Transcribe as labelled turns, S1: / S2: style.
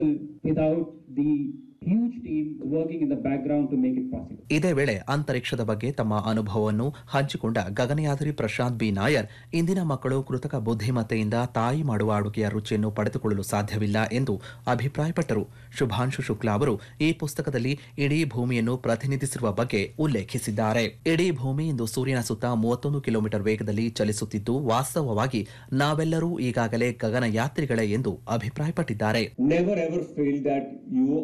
S1: without the huge team working in the background to make it possible.
S2: ಇದೇ ವೇಳೆ ಅಂತರಿಕ್ಷದ ಬಗ್ಗೆ ತಮ್ಮ ಅನುಭವವನ್ನು ಹಂಚಿಕೊಂಡ ಗಗನಯಾತ್ರಿ ಪ್ರಶಾಂತ್ ಬಿ ನಾಯರ್ ಇಂದಿನ ಮಕ್ಕಳು ಕೃತಕ ಬುದ್ಧಿಮತ್ತೆಯಿಂದ ತಾಯಿ ಮಾಡುವ ಅಡುಗೆಯ ರುಚಿಯನ್ನು ಪಡೆದುಕೊಳ್ಳಲು ಸಾಧ್ಯವಿಲ್ಲ ಎಂದು ಅಭಿಪ್ರಾಯಪಟ್ಟರು ಶುಭಾಂಶು ಶುಕ್ಲಾ ಅವರು ಈ ಪುಸ್ತಕದಲ್ಲಿ ಇಡೀ ಭೂಮಿಯನ್ನು ಪ್ರತಿನಿಧಿಸಿರುವ ಬಗ್ಗೆ ಉಲ್ಲೇಖಿಸಿದ್ದಾರೆ ಇಡೀ ಭೂಮಿ ಇಂದು ಸೂರ್ಯನ ಸುತ್ತ ಮೂವತ್ತೊಂದು ಕಿಲೋಮೀಟರ್ ವೇಗದಲ್ಲಿ ಚಲಿಸುತ್ತಿದ್ದು ವಾಸ್ತವವಾಗಿ ನಾವೆಲ್ಲರೂ ಈಗಾಗಲೇ ಗಗನಯಾತ್ರಿಗಳೇ ಎಂದು ಅಭಿಪ್ರಾಯಪಟ್ಟಿದ್ದಾರೆ
S3: never ever feel that you